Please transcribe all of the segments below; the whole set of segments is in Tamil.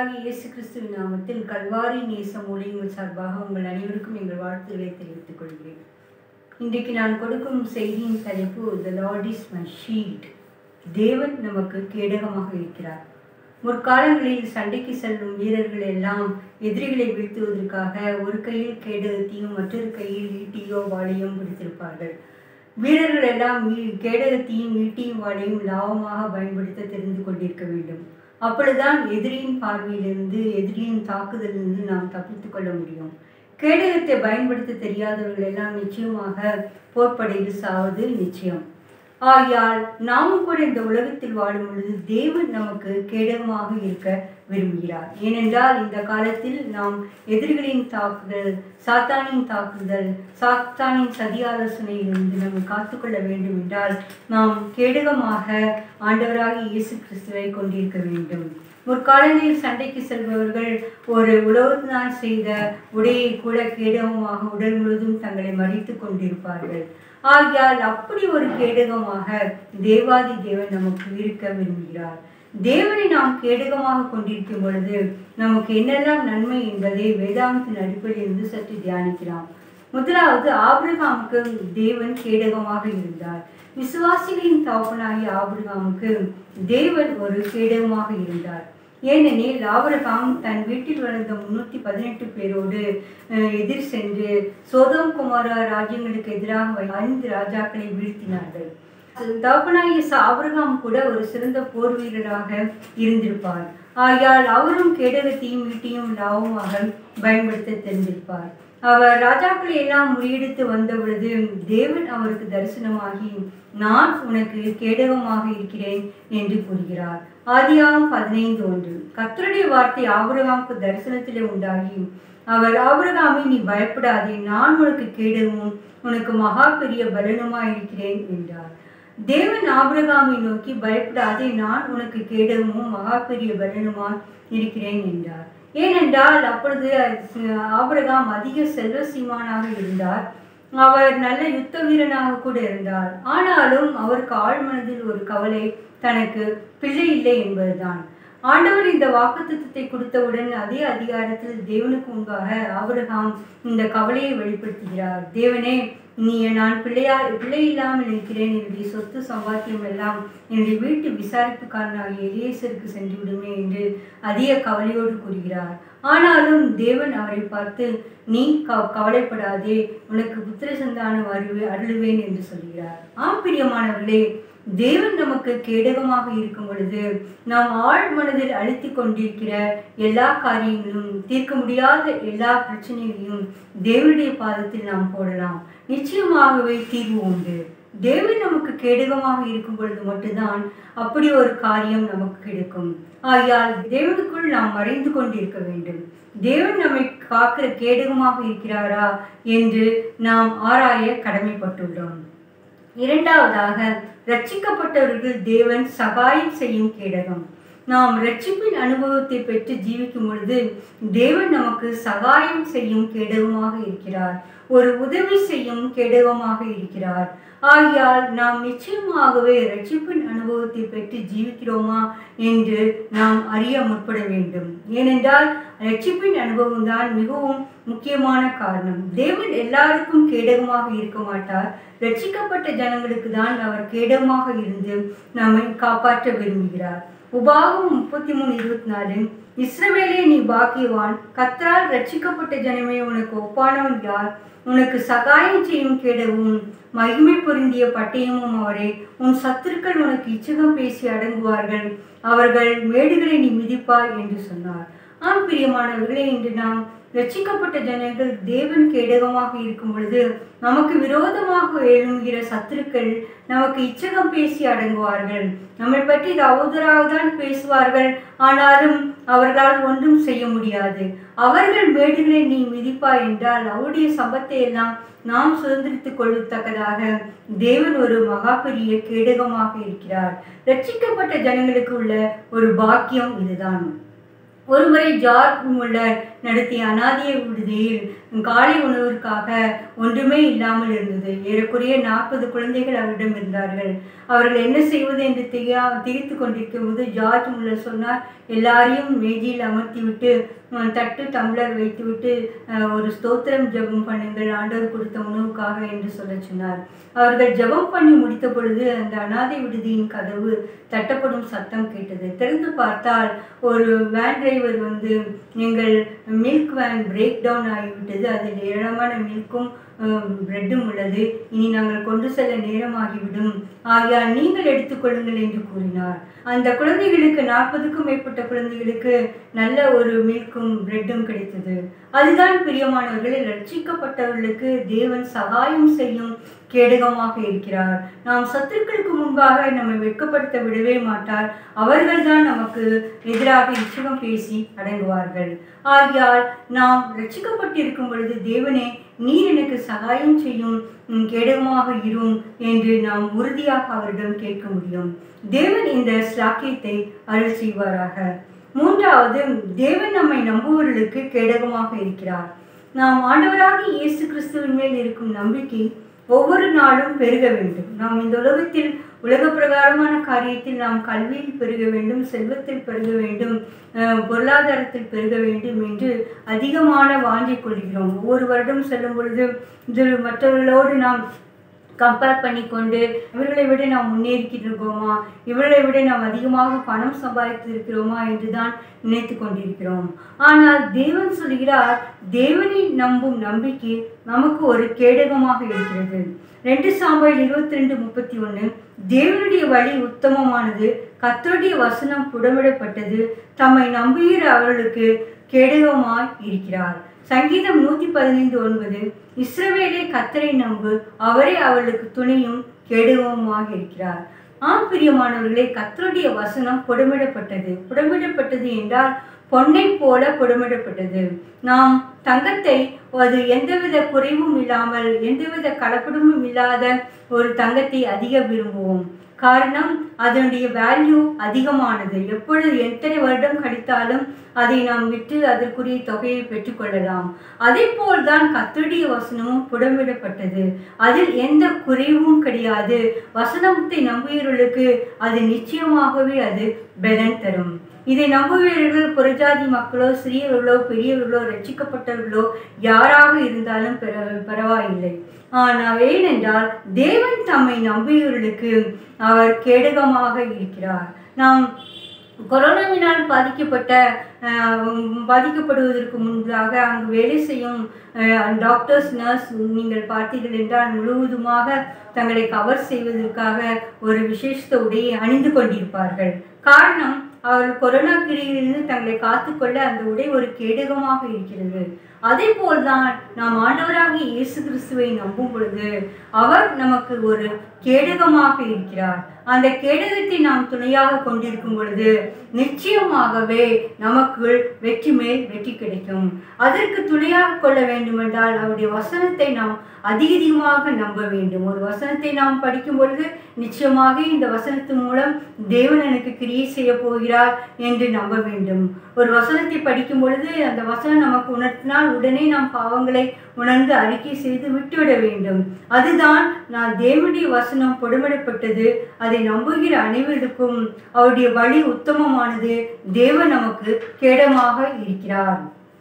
ஆண்டவராகிய இயேசு கிறிஸ்துவின் நாமத்தில் கல்வாரி நேசம் ஊழியங்கள் சார்பாக உங்கள் அனைவருக்கும் எங்கள் வாழ்த்துக்களை தெரிவித்துக் கொள்கிறேன் இன்றைக்கு நான் கொடுக்கும் செய்தியின் தலைப்பு the Lord is my shield தேவன் நமக்கு கேடகமாக இருக்கிறார் முற்காலங்களில் சண்டைக்கு செல்லும் வீரர்கள் எல்லாம் எதிரிகளை வீழ்த்துவதற்காக ஒரு கையில் கேடகத்தையும் மற்றொரு கையில் ஈட்டியோ வாளையும் பிடித்திருப்பார்கள் வீரர்கள் எல்லாம் ஈ- கேடகத்தையும் ஈட்டியும் வாளையும் லாபமாக பயன்படுத்த தெரிந்து கொண்டிருக்க வேண்டும் அப்பொழுதுதான் எதிரியின் பார்வையிலிருந்து எதிரியின் தாக்குதலிலிருந்து நாம் தப்பித்துக் கொள்ள முடியும் கேடகத்தை பயன்படுத்த தெரியாதவர்கள் எல்லாம் நிச்சயமாக போர்ப்படையில் சாவது நிச்சயம் ஆகையால் நாமும் கூட இந்த உலகத்தில் வாழும் பொழுது தேவன் நமக்கு கேடகமாக இருக்க விரும்புகிறார் ஏனென்றால் இந்த காலத்தில் நாம் எதிரிகளின் தாக்குதல் சாத்தானின் தாக்குதல் சாத்தானின் சதி ஆலோசனையிலிருந்து நம்மை காத்துக்கொள்ள வேண்டும் என்றால் நாம் கேடகமாக ஆண்டவராகிய இயேசு கிறிஸ்துவை கொண்டிருக்க வேண்டும் முற்காலங்களில் சண்டைக்கு செல்பவர்கள் ஒரு உலகத்தினால் செய்த உடையை கூட கேடகமாக உடல் முழுவதும் தங்களை மறைத்துக் கொண்டிருப்பார்கள் ஆகையால் அப்படி ஒரு கேடகமாக தேவாதி தேவன் நமக்கு இருக்க விரும்புகிறார் தேவனை நாம் கேடகமாக கொண்டிருக்கும் பொழுது நமக்கு என்னெல்லாம் நன்மை என்பதை வேதாந்தத்தின் அடிப்படையில் இருந்து சற்று தியானிக்கலாம் முதலாவது ஆபிரகாமுக்கு தேவன் கேடகமாக இருந்தார் விசுவாசிகளின் தகப்பனாகிய ஆபிரகாமுக்கு தேவன் ஒரு கேடகமாக இருந்தார் ஏனெனில் ஆபிரகாம் தன் வீட்டில் வளர்ந்த முன்னூற்றி பதினெட்டு பேரோடு அஹ், எதிர் சென்று சோதம் குமாரா ராஜ்யங்களுக்கு எதிராக வை- ஐந்து ராஜாக்களை வீழ்த்தினார்கள் தகப்பனாகிய ச- ஆபிரகாம் கூட ஒரு சிறந்த போர் வீரராக இருந்திருப்பார் ஆகையால் அவரும் கேடகத்தையும் ஈட்டியும் லாபமாக பயன்படுத்த தெரிந்திருப்பார் அவர் ராஜாக்களை எல்லாம் முறியடித்து வந்த பொழுது தேவன் அவருக்கு தரிசனமாகி நான் உனக்கு கேடகமாக இருக்கிறேன் என்று கூறுகிறார் ஆதியாகம் பதினைந்து ஒன்று கர்த்தருடைய வார்த்தை ஆபிரகாமுக்கு தரிசனத்திலே உண்டாகி அவர் ஆபிரகாமை நீ பயப்படாதே நான் உனக்கு கேடகமும் உனக்கு மகா பெரிய பலனுமாய் இருக்கிறேன் என்றார் தேவன் ஆபிரகாமை நோக்கி பயப்படாதே நான் உனக்கு கேடகமும் மகா பெரிய பலனுமாய் இருக்கிறேன் என்றார் ஏனென்றால் அப்பொழுது அஹ், ஆபிரகாம் அதிக செல்வ சீமானாக இருந்தார் அவர் நல்ல யுத்த வீரனாக கூட இருந்தார் ஆனாலும் அவருக்கு ஆழ்மனதில் ஒரு கவலை தனக்கு பிள்ளை இல்லை என்பதுதான் ஆண்டவர் இந்த வாக்குத்தத்தத்தை கொடுத்தவுடன் அதே அதிகாரத்தில் தேவனுக்கு முன்பாக ஆபிரகாம் இந்த கவலையை வெளிப்படுத்துகிறார் தேவனே நீ நான் பிள்ளையா பிள்ளை இல்லாமல் இருக்கிறேன் என்னுடைய சொத்து சம்பாத்தியம் எல்லாம் என்னுடைய வீட்டு விசாரிப்புக்காரனாகிய எலியேசருக்கு சென்று விடுமே என்று அதிக கவலையோடு கூறுகிறார் ஆனாலும் தேவன் அவரை பார்த்து நீ க கவலைப்படாதே உனக்கு புத்திர சந்தானம் அருள் அருளுவேன் என்று சொல்கிறார் ஆம் பிரியமானவர்களே தேவன் நமக்கு கேடகமாக இருக்கும் பொழுது நாம் ஆழ் மனதில் அழுத்தி கொண்டிருக்கிற எல்லா காரியங்களும் தீர்க்க முடியாத எல்லா பிரச்சனைகளையும் தேவனுடைய பாதத்தில் நாம் போடலாம் நிச்சயமாகவே தீர்வு உண்டு தேவன் நமக்கு கேடகமாக இருக்கும் பொழுது மட்டும்தான் அப்படி ஒரு காரியம் நமக்கு கிடைக்கும் ஆகையால் தேவனுக்குள் நாம் மறைந்து கொண்டிருக்க வேண்டும் தேவன் நம்மை காக்கிற கேடகமாக இருக்கிறாரா என்று நாம் ஆராய கடமைப்பட்டுள்ளோம் இரண்டாவதாக ரட்சிக்கப்பட்டவர்கள் தேவன் சகாயம் செய்யும் கேடகம் நாம் ரட்சிப்பின் அனுபவத்தை பெற்று ஜீவிக்கும் பொழுது தேவன் நமக்கு சகாயம் செய்யும் கேடகமாக இருக்கிறார் ஒரு உதவி செய்யும் கேடகமாக இருக்கிறார் ஆகையால் நாம் நிச்சயமாகவே ரட்சிப்பின் அனுபவத்தை பெற்று ஜீவிக்கிறோமா என்று நாம் அறிய முற்பட வேண்டும் ஏனென்றால் ரட்சிப்பின் அனுபவம் தான் மிகவும் முக்கியமான காரணம் தேவன் எல்லாருக்கும் கேடகமாக இருக்க மாட்டார் ரட்சிக்கப்பட்ட ஜனங்களுக்கு தான் அவர் கேடகமாக இருந்து நம்மை காப்பாற்ற விரும்புகிறார் உபாகம் முப்பத்தி மூணு இருபத்தி நாலு இஸ்ரவேலே நீ பாக்கியவான் கத்தரால் ரட்சிக்கப்பட்ட ஜனமே உனக்கு ஒப்பானவன் யார் உனக்கு சகாயம் செய்யும் கேடவும் மகிமை பொருந்திய பட்டயமும் அவரே உன் சத்துருக்கள் உனக்கு இச்சகம் பேசி அடங்குவார்கள் அவர்கள் மேடுகளை நீ மிதிப்பாய் என்று சொன்னார் ஆம் பிரியமானவர்களே இன்று நாம் ரட்சிக்கப்பட்ட ஜனங்கள் தேவன் கேடகமாக இருக்கும் பொழுது நமக்கு விரோதமாக எழும்புகிற சத்துருக்கள் நமக்கு இச்சகம் பேசி அடங்குவார்கள் நம்மை பற்றி அவதூறாக தான் பேசுவார்கள் ஆனாலும் அவர்களால் ஒன்றும் செய்ய முடியாது அவர்கள் மேடுகளை நீ மிதிப்பாய் என்றால் அவருடைய சம்பத்தை எல்லாம் நாம் சுதந்திரித்துக் கொள்ளத்தக்கதாக தேவன் ஒரு மகா பெரிய கேடகமாக இருக்கிறார் ரட்சிக்கப்பட்ட ஜனங்களுக்கு உள்ள ஒரு பாக்கியம் இதுதான் ஒருமுறை ஜார்ஜ் முல்லர் நடத்திய அனாதிய விடுதியில் காலை உணவிற்காக ஒன்றுமே இல்லாமல் இருந்தது ஏறக்குறைய நாற்பது குழந்தைகள் அவரிடம் இருந்தார்கள் அவர்கள் என்ன செய்வது என்று திகா திகைத்து கொண்டிருக்கும் போது ஜார்ஜ் முல்லர் சொன்னார் எல்லாரையும் மேஜையில் அமர்த்தி விட்டு அஹ், தட்டு டம்ளர் வைத்துவிட்டு அஹ், ஒரு ஸ்தோத்திரம் ஜெபம் பண்ணுங்கள் ஆண்டவர் கொடுத்த உணவுக்காக என்று சொல்ல சொன்னார் அவர்கள் ஜெபம் பண்ணி முடித்த பொழுது அந்த அனாதை விடுதியின் கதவு தட்டப்படும் சத்தம் கேட்டது திறந்து பார்த்தால் ஒரு வேன் டிரைவர் வந்து எங்கள் மில்க் வேன் பிரேக் டவுன் ஆகிவிட்டது அதில் ஏராளமான மில்க்கும் பிரெட்டும் உள்ளது இனி நாங்கள் கொண்டு செல்ல நேரமாகிவிடும் ஆகையால் நீங்கள் எடுத்துக்கொள்ளுங்கள் என்று கூறினார் அந்த குழந்தைகளுக்கு நாற்பதுக்கும் மேற்பட்ட குழந்தைகளுக்கு நல்ல ஒரு மில்க்கும் பிரெட்டும் கிடைத்தது அதுதான் பிரியமானவர்களை ரட்சிக்கப்பட்டவர்களுக்கு தேவன் சகாயம் செய்யும் கேடகமாக இருக்கிறார் நாம் சத்துருக்களுக்கு முன்பாக நம்மை வெட்கப்படுத்த விடவே மாட்டார் அவர்கள்தான் நமக்கு எதிராக இச்சகம் பேசி அடங்குவார்கள் ஆகையால் நாம் ரட்சிக்கப்பட்டிருக்கும் பொழுது தேவனே நீர் எனக்கு சகாயம் செய்யும் உம், கேடகமாக இரும் என்று நாம் உறுதியாக அவரிடம் கேட்க முடியும் தேவன் இந்த ஸ்லாக்கியத்தை அருள் செய்வாராக மூன்றாவது தேவன் நம்மை நம்புவர்களுக்கு கேடகமாக இருக்கிறார் நாம் ஆண்டவராக இயேசு கிறிஸ்துவின் மேல் இருக்கும் நம்பிக்கை ஒவ்வொரு நாளும் பெருக வேண்டும் நாம் இந்த உலகத்தில் உலக பிரகாரமான காரியத்தில் நாம் கல்வியில் பெருக வேண்டும் செல்வத்தில் பெருக வேண்டும் அஹ், பொருளாதாரத்தில் பெருக வேண்டும் என்று அதிகமான வாங்கிக் கொள்கிறோம் ஒவ்வொரு வருடம் செல்லும் பொழுது இது மற்றவர்களோடு நாம் கம்பேர் பண்ணிக்கொண்டு இவர்களை விட நாம் முன்னேறிக்கிட்டு இவர்களை விட நாம் அதிகமாக பணம் சம்பாதித்து இருக்கிறோமா என்று தான் நினைத்து கொண்டிருக்கிறோம் ஆனால் தேவன் சொல்கிறார் தேவனை நம்பும் நம்பிக்கை நமக்கு ஒரு கேடகமாக இருக்கிறது ரெண்டு சாம்பல் இருபத்தி ரெண்டு முப்பத்தி ஒன்று தேவனுடைய வழி உத்தமமானது கர்த்தருடைய வசனம் புடமிடப்பட்டது தம்மை நம்புகிற அவர்களுக்கு கேடகமாய் இருக்கிறார் சங்கீதம் நூற்றி பதினைந்து ஒன்பது இஸ்ரவேலே கத்தரை நம்பு அவரே அவர்களுக்கு துணையும் கேடகமுமாக இருக்கிறார் ஆம் பிரியமானவர்களே கத்தருடைய வசனம் புடமிடப்பட்டது புடமிடப்பட்டது என்றால் பொன்னை போல புடமிடப்பட்டது நாம் தங்கத்தை அது எந்தவித குறைவும் இல்லாமல் எந்தவித கலப்படமும் இல்லாத ஒரு தங்கத்தை அதிக விரும்புவோம் காரணம் அதனுடைய வேல்யூ அதிகமானது எப்பொழுது எத்தனை வருடம் கழித்தாலும் அதை நாம் விற்று அதற்குரிய தொகையை பெற்றுக்கொள்ளலாம் அதே போல்தான் கத்தருடைய வசனமும் புடமிடப்பட்டது அதில் எந்த குறைவும் கிடையாது வசனத்தை நம்புகிறவர்களுக்கு அது நிச்சயமாகவே அது பலன் தரும் இதை நம்புவீர்கள் புறஜாதி மக்களோ சிறியவர்களோ பெரியவர்களோ ரட்சிக்கப்பட்டவர்களோ யாராக இருந்தாலும் பெற பரவாயில்லை ஆனால் ஏனென்றால் தேவன் தம்மை நம்பியவர்களுக்கு அவர் கேடகமாக இருக்கிறார் நாம் கொரோனாவினால் பாதிக்கப்பட்ட அஹ், பாதிக்கப்படுவதற்கு முன்பாக அங்கு வேலை செய்யும் டாக்டர்ஸ் நர்ஸ் நீங்கள் பார்த்தீர்கள் என்றால் முழுவதுமாக தங்களை கவர் செய்வதற்காக ஒரு விசேஷ உடையை அணிந்து கொண்டிருப்பார்கள் காரணம் அவர்கள் கொரோனா கிரியிலிருந்து தங்களை காத்துக்கொள்ள அந்த உடை ஒரு கேடகமாக இருக்கிறது அதே போல்தான் நாம் ஆண்டவராக இயேசு கிறிஸ்துவை நம்பும் பொழுது அவர் நமக்கு ஒரு கேடகமாக இருக்கிறார் அந்த கேடகத்தை நாம் துணையாக கொண்டிருக்கும் பொழுது நிச்சயமாகவே நமக்கு வெற்றி மேல் வெற்றி கிடைக்கும் அதற்கு துணையாக கொள்ள வேண்டுமென்றால் அவருடைய வசனத்தை நாம் அதிக அதிகமாக நம்ப வேண்டும் ஒரு வசனத்தை நாம் படிக்கும் பொழுது நிச்சயமாக இந்த வசனத்தின் மூலம் தேவன் எனக்கு கிரியை செய்ய போகிறார் என்று நம்ப வேண்டும் ஒரு வசனத்தை படிக்கும் பொழுது அந்த வசனம் நமக்கு உணர்த்தினால் உடனே நாம் பாவங்களை உணர்ந்து அறிக்கை செய்து விட்டுவிட வேண்டும் அதுதான் நான் தேவனுடைய வசனம் பொடுமிடப்பட்டது அதை நம்புகிற அனைவருக்கும் அவருடைய வழி உத்தமமானது தேவன் நமக்கு கேடமாக இருக்கிறார்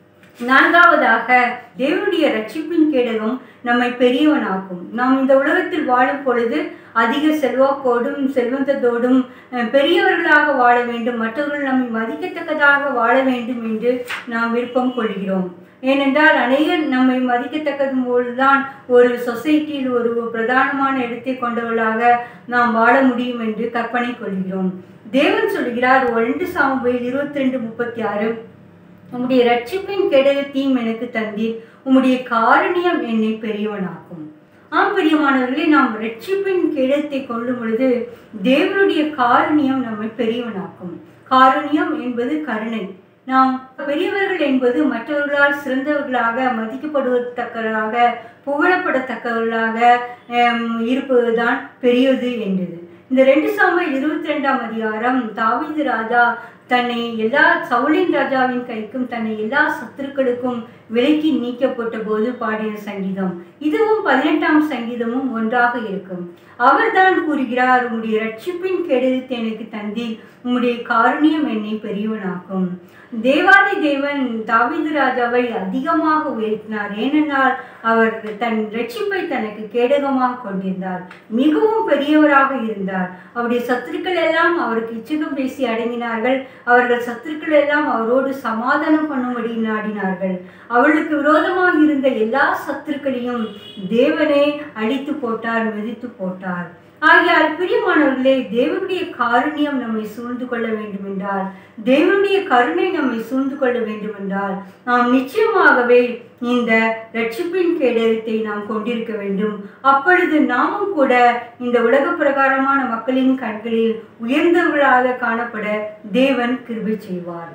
நான்காவதாக தேவனுடைய ரட்சிப்பின் கேடகம் நம்மை பெரியவனாக்கும் நாம் இந்த உலகத்தில் வாழும் பொழுது அதிக செல்வாக்கோடும் செல்வந்தத்தோடும் அஹ், பெரியவர்களாக வாழ வேண்டும் மற்றவர்கள் நம்மை மதிக்கத்தக்கதாக வாழ வேண்டும் என்று நாம் விருப்பம் கொள்கிறோம் ஏனென்றால் அநேகர் நம்மை மதிக்கத்தக்கது போல்தான் ஒரு சொசைட்டியில் ஒரு பிரதானமான இடத்தை கொண்டவர்களாக நாம் வாழ முடியும் என்று கற்பனை கொள்கிறோம் தேவன் சொல்கிறார் ரெண்டு சாமுவேல் இருபத்தி ரெண்டு முப்பத்தி ஆறு உம்முடைய ரட்சிப்பின் கெடகத்தையும் எனக்கு தந்தீர் உம்முடைய காரணியம் என்னை பெரியவனாக்கும் ஆம் பிரியமானவர்களே நாம் ரட்சிப்பின் கிடத்தை கொள்ளும் பொழுது தேவனுடைய காரணியம் நம்மை பெரியவனாக்கும் காரணியம் என்பது கருணை நாம் பெரியவர்கள் என்பது மற்றவர்களால் சிறந்தவர்களாக மதிக்கப்படுவதற்களாக புகழப்படத்தக்கவர்களாக ஹம், இருப்பதுதான் பெரியது என்றது இந்த ரெண்டு சாமல் இருபத்தி ரெண்டாம் அதிகாரம் தாவீது ராஜா தன்னை எல்லா சவுலின் ராஜாவின் கைக்கும் தன்னை எல்லா சத்துருக்களுக்கும் விலக்கி நீக்கப்பட்ட போது பாடின சங்கீதம் இதுவும் பதினெட்டாம் சங்கீதமும் ஒன்றாக இருக்கும் அவர்தான் கூறுகிறார் உம்முடைய ரட்சிப்பின் கெடுத்து எனக்கு தந்தீர் உம்முடைய காருண்யம் என்னை பெரியவனாக்கும் தேவாதி தேவன் தாவீது ராஜாவை அதிகமாக உயர்த்தினார் ஏனென்றால் அவர் தன் ரட்சிப்பை தனக்கு கேடகமாக கொண்டிருந்தார் மிகவும் பெரியவராக இருந்தார் அவருடைய சத்துருக்கள் எல்லாம் அவருக்கு இச்சகம் பேசி அடங்கினார்கள் அவர்கள் சத்துருக்கள் எல்லாம் அவரோடு சமாதானம் பண்ணும்படி நாடினார்கள் அவளுக்கு விரோதமாக இருந்த எல்லா சத்துருக்களையும் தேவனே அழித்து போட்டார் மிதித்து போட்டார் ஆகையால் பிரியமானவர்களே தேவனுடைய காருண்யம் நம்மை சூழ்ந்து கொள்ள வேண்டும் என்றால் தேவனுடைய கருணை நம்மை சூழ்ந்து கொள்ள வேண்டும் என்றால் நாம் நிச்சயமாகவே இந்த ரட்சிப்பின் கேடயத்தை நாம் கொண்டிருக்க வேண்டும் அப்பொழுது நாமும் கூட இந்த உலக பிரகாரமான மக்களின் கண்களில் உயர்ந்தவர்களாக காணப்பட தேவன் கிருபை செய்வார்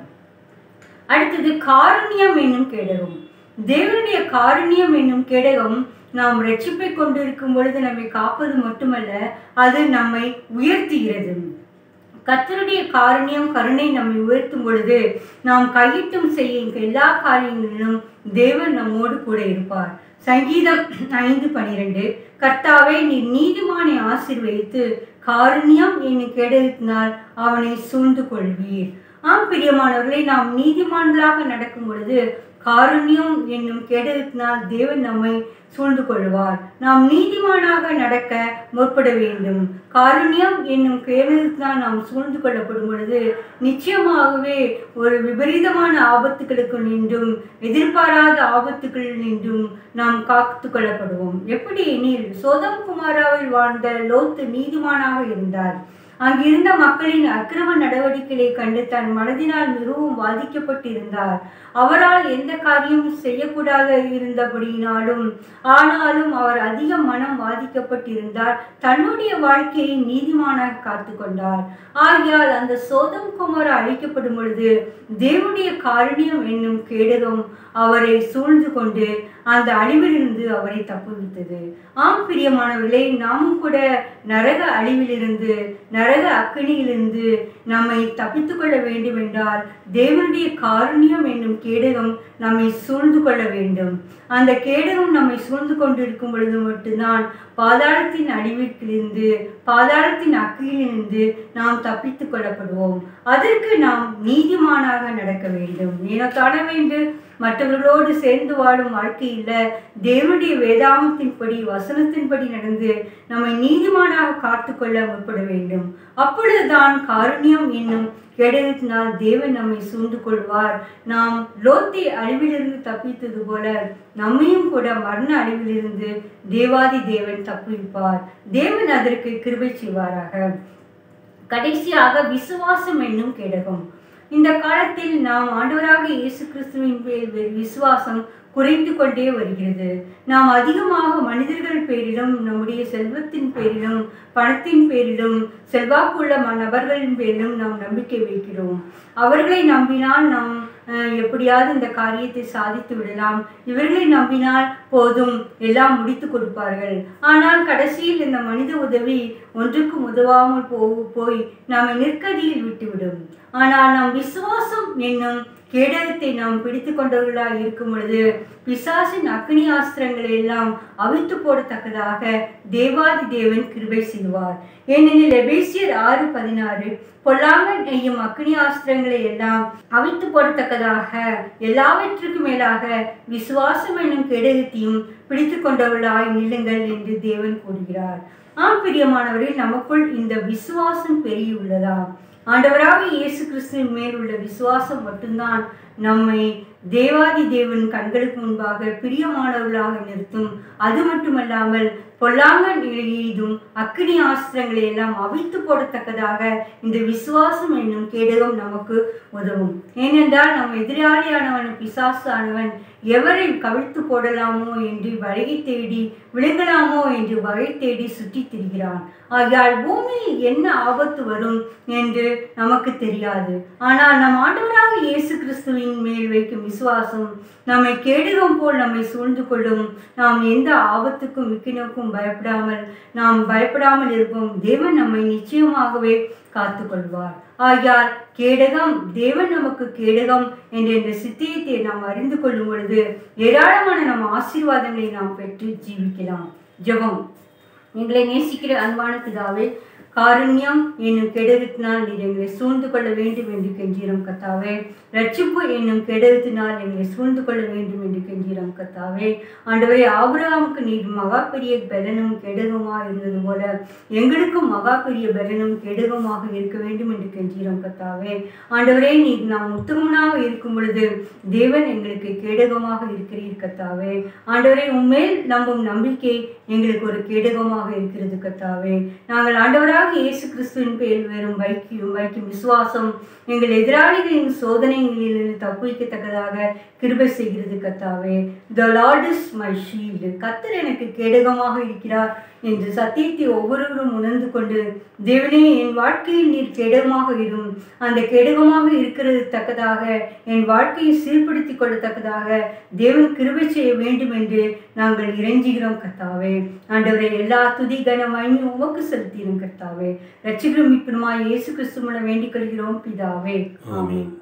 அடுத்தது காருண்யம் என்னும் கேடகம் தேவனுடைய காருண்யம் என்னும் கேடகம் நாம் ரட்சிப்பை கொண்டிருக்கும் பொழுது நம்மை காப்பது மட்டுமல்ல அது நம்மை உயர்த்துகிறது கத்தருடைய காருண்யம் கருணை நம்மை உயர்த்தும் பொழுது நாம் கையிட்டும் செய்யும் எல்லா காரியங்களிலும் தேவன் நம்மோடு கூட இருப்பார் சங்கீதம் ஐந்து பனிரெண்டு கர்த்தாவே நீ நீதிமானை ஆசீர்வதித்து காருண்யம் என்னை கெடுத்தினால் அவனை சூழ்ந்து கொள்வீர் ஆம் பிரியமானவர்களை நாம் நீதிமான்களாக நடக்கும் பொழுது காருண்யம் என்னும் கெடுத்தினால் தேவன் நம்மை சூழ்ந்து கொள்வார் நாம் நீதிமானாக நடக்க முற்பட வேண்டும் காருண்யம் என்னும் கேடத்தினால் நாம் சூழ்ந்து கொள்ளப்படும் பொழுது நிச்சயமாகவே ஒரு விபரீதமான ஆபத்துகளுக்கு நின்றும் எதிர்பாராத ஆபத்துகளில் நின்றும் நாம் காத்து கொள்ளப்படுவோம் எப்படி எனில் சோதம் குமாராவில் வாழ்ந்த லோத்து நீதிமானாக இருந்தார் அங்கிருந்த மக்களின் அக்கிரம நடவடிக்கைகளை கண்டு தன் மனதினால் மிகவும் பாதிக்கப்பட்டிருந்தார் அவரால் எந்த காரியமும் செய்யக்கூடாத இருந்தபடியினாலும் ஆனாலும் அவர் அதிக மனம் பாதிக்கப்பட்டிருந்தார் தன்னுடைய வாழ்க்கையை நீதிமானாக காத்து கொண்டார் ஆகையால் அந்த சோதம் குமார் அழைக்கப்படும் பொழுது தேவனுடைய காரணியம் என்னும் கேடகம் அவரை சூழ்ந்து கொண்டு அந்த அழிவிலிருந்து அவரை தப்புவித்தது ஆம் பிரியமானவர்களே நாமும் கூட நரக அழிவிலிருந்து நரக அக்கினியிலிருந்து நம்மை தப்பித்து கொள்ள வேண்டும் என்றால் தேவனுடைய காருண்யம் என்னும் கேடகம் நம்மை சூழ்ந்து கொள்ள வேண்டும் அந்த கேடகம் நம்மை சூழ்ந்து கொண்டிருக்கும் பொழுது மட்டும்தான் பாதாளத்தின் அழிவிற்கிலிருந்து பாதாளத்தின் அக்கிலிருந்து நாம் தப்பித்து கொள்ளப்படுவோம் அதற்கு நாம் நீதிமானாக நடக்க வேண்டும் ஏனோ காண வேண்டும் மற்றவர்களோடு சேர்ந்து வாழும் வாழ்க்கையில் தேவனுடைய வேதாமத்தின்படி வசனத்தின்படி நடந்து நம்மை நீதிமானாக காத்துக்கொள்ள முற்பட வேண்டும் அப்பொழுதுதான் காருண்யம் என்னும் கெடுத்தினால் தேவன் நம்மை சூழ்ந்து கொள்வார் நாம் லோத்தை அழிவிலிருந்து தப்பித்தது போல நம்மையும் கூட மரண அழிவிலிருந்து தேவாதி தேவன் தப்புவிப்பார் தேவன் அதற்கு கிருபை செய்வாராக கடைசியாக விசுவாசம் என்னும் கேடகம் இந்த காலத்தில் நாம் ஆண்டவராக இயேசு கிறிஸ்துவின் பேர் விசுவாசம் குறைந்து கொண்டே வருகிறது நாம் அதிகமாக மனிதர்கள் பேரிலும் நம்முடைய செல்வத்தின் பேரிலும் பணத்தின் பேரிலும் செல்வாக்குள்ள ம- நபர்களின் பேரிலும் நாம் நம்பிக்கை வைக்கிறோம் அவர்களை நம்பினால் நாம் அஹ், எப்படியாவது இந்த காரியத்தை சாதித்து விடலாம் இவர்களை நம்பினால் போதும் எல்லாம் முடித்து கொடுப்பார்கள் ஆனால் கடைசியில் இந்த மனித உதவி ஒன்றுக்கும் உதவாமல் போ போய் நம்மை நிற்கதியில் விட்டுவிடும் ஆனால் நாம் விசுவாசம் என்னும் கேடகத்தை நாம் பிடித்து கொண்டவர்களாக இருக்கும் பொழுது பிசாசின் அக்னி ஆஸ்திரங்களை எல்லாம் அவித்து போடத்தக்கதாக தேவாதி தேவன் கிருபை செய்வார் ஏனெனில் எபேசியர் ஆறு பதினாறு பொல்லாங்கன் நெய்யும் அக்னி ஆஸ்திரங்களை எல்லாம் அவித்து போடத்தக்கதாக எல்லாவற்றுக்கும் மேலாக விசுவாசம் என்னும் கேடகத்தையும் பிடித்து கொண்டவர்களாய் நில்லுங்கள் என்று தேவன் கூறுகிறார் ஆம் பிரியமானவரில் நமக்குள் இந்த விசுவாசம் பெருகியுள்ளதா ஆண்டவராக இயேசு கிறிஸ்துவின் மேல் உள்ள விசுவாசம் மட்டும்தான் நம்மை தேவாதி தேவன் கண்களுக்கு முன்பாக பிரியமானவர்களாக நிறுத்தும் அது மட்டுமல்லாமல் பொல்லாங்க நிலையெய்தும் அக்கினி ஆஸ்திரங்களை எல்லாம் அவித்து போடத்தக்கதாக இந்த விசுவாசம் என்னும் கேடகம் நமக்கு உதவும் ஏனென்றால் நம் எதிராளியானவன் பிசாசு ஆனவன் எவரை கவிழ்த்து போடலாமோ என்று வழகை தேடி விழுங்கலாமோ என்று வகை தேடி சுற்றித் திரிகிறான் ஆகையால் பூமியில் என்ன ஆபத்து வரும் என்று நமக்கு தெரியாது ஆனால் நம் ஆண்டவராக இயேசு கிறிஸ்துவின் மேல் வைக்கும் விசுவாசம் நம்மை கேடுகம் போல் நம்மை சூழ்ந்து கொள்ளும் நாம் எந்த ஆபத்துக்கும் விக்கினுக்கும் பயப்படாமல் நாம் பயப்படாமல் இருப்போம் தேவன் நம்மை நிச்சயமாகவே காத்து கொள்வார் ஆகையால் கேடகம் தேவன் நமக்கு கேடகம் என்ற இந்த சித்தியத்தை நாம் அறிந்து கொள்ளும் பொழுது ஏராளமான நம் ஆசீர்வாதங்களை நாம் பெற்று ஜீவிக்கலாம் ஜெபம் எங்களை நேசிக்கிற அன்பான பிதாவே காருண்யம் என்னும் கெடகத்தினால் நீர் எங்களை சூழ்ந்து கொள்ள வேண்டும் என்று கெஞ்சிரம் கத்தாவே ரட்சிப்பு என்னும் கெடகத்தினால் எங்களை சூழ்ந்து கொள்ள வேண்டும் என்று கெஞ்சிரம் கத்தாவே ஆண்டவரே ஆபிரகாமுக்கு நீர் மகா பெரிய பலனும் கெடகமாக இருந்தது போல எங்களுக்கும் மகா பெரிய பலனும் கெடகமாக இருக்க வேண்டும் என்று கெஞ்சிரம் கத்தாவே ஆண்டவரே நீர் நாம் உத்தமனாக இருக்கும் பொழுது தேவன் எங்களுக்கு கேடகமாக இருக்கிறீர் கத்தாவே ஆண்டவரே உண்மையில் நம்பும் நம்பிக்கை எங்களுக்கு ஒரு கேடகமாக இருக்கிறது கத்தாவே நாங்கள் ஆண்டவராக இயேசு கிறிஸ்துவின் பேரில் வெறும் வைக்கும் வைக்கும் விசுவாசம் எங்கள் எதிராளிகளின் சோதனைகளிலிருந்து தப்பிக்கத்தக்கதாக கிருபை செய்கிறது கத்தாவே the Lord is my shield கத்தர் எனக்கு கேடகமாக இருக்கிறார் என்று சத்தியத்தை ஒவ்வொருவரும் உணர்ந்து கொண்டு தேவனே என் வாழ்க்கையில் நீர் கேடகமாக இரும் அந்த கேடகமாக இருக்கிறது தக்கதாக என் வாழ்க்கையை சீர்படுத்திக் கொள்ளத்தக்கதாக தேவன் கிருபை செய்ய வேண்டும் என்று நாங்கள் இறைஞ்சுகிறோம் கர்த்தாவே ஆண்டவரே எல்லா துதி கனமாயும் உமக்கு செலுத்திடும் கர்த்தாவே ரட்சிகரும் மீட்புமாய் இயேசு கிறிஸ்து மூலம் வேண்டிக் கொள்கிறோம் பிதாவே ஆமென்